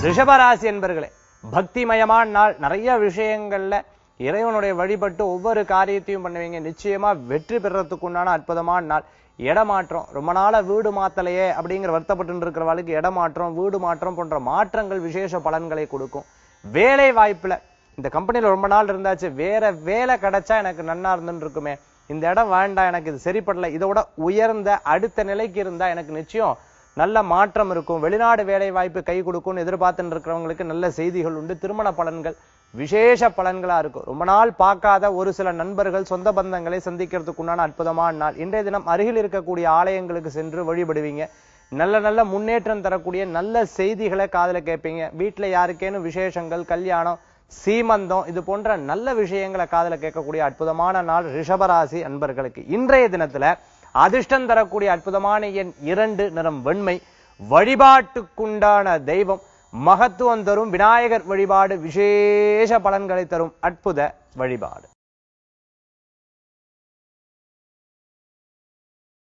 ரிஷபராசி என்பர்களே பக்திமயமான நாள் நிறைய விஷயங்கள்ல இறைவனுடைய வழிபட்டு ஒவ்வொரு காரியத்தையும் பண்ணுவீங்க நிச்சயமா வெற்றி பெறறதுக்கு உண்டான அற்புதமான நாள் இடமாற்றம் ரொம்ப நாளா வீடு மாத்தலையே அப்படிங்கிற வருத்தப்பட்டு இருக்கிறவளுக்கு இடமாற்றம் வீடு மாற்றம் போன்ற மாற்றங்கள் விசேஷ பலன்களை கொடுக்கும் வேலை வாய்ப்புல இந்த கம்பெனில ரொம்ப நாள் இருந்தாச்சு வேற வேலை கிடைச்சா எனக்கு நன்னா இருந்துன்னு இருக்குமே இந்த இடம் வேண்டாம் எனக்கு இது சரிப்படல இதோட உயர்ந்த அடுத்த நிலைக்கு இருந்தா எனக்கு நிச்சயம் நல்ல மாற்றம் இருக்கும் வெளிநாடு வேலை வாய்ப்பு கை கொடுக்கும்னு எதிர்பார்த்துட்டு இருக்கிறவங்களுக்கு நல்ல செய்திகள் உண்டு திருமண பலன்கள் விசேஷ பலன்களா இருக்கும் ரொம்ப நாள் பார்க்காத ஒரு சில நண்பர்கள் சொந்த பந்தங்களை சந்திக்கிறதுக்கு உண்டான அற்புதமான நாள் இன்றைய தினம் அருகில் இருக்கக்கூடிய ஆலயங்களுக்கு சென்று வழிபடுவீங்க நல்ல நல்ல முன்னேற்றம் தரக்கூடிய நல்ல செய்திகளை காதுல கேட்பீங்க வீட்டுல யாருக்கேனும் விசேஷங்கள் கல்யாணம் சீமந்தம் இது போன்ற நல்ல விஷயங்களை காதுல கேட்கக்கூடிய அற்புதமான நாள் ரிஷபராசி அன்பர்களுக்கு இன்றைய தினத்துல அதிர்ஷ்டம் தரக்கூடிய அற்புதமான எண் இரண்டு நிறம் வெண்மை வழிபாட்டுக்குண்டான தெய்வம் மகத்துவம் தரும் விநாயகர் வழிபாடு விசேஷ பலன்களை தரும் அற்புத வழிபாடு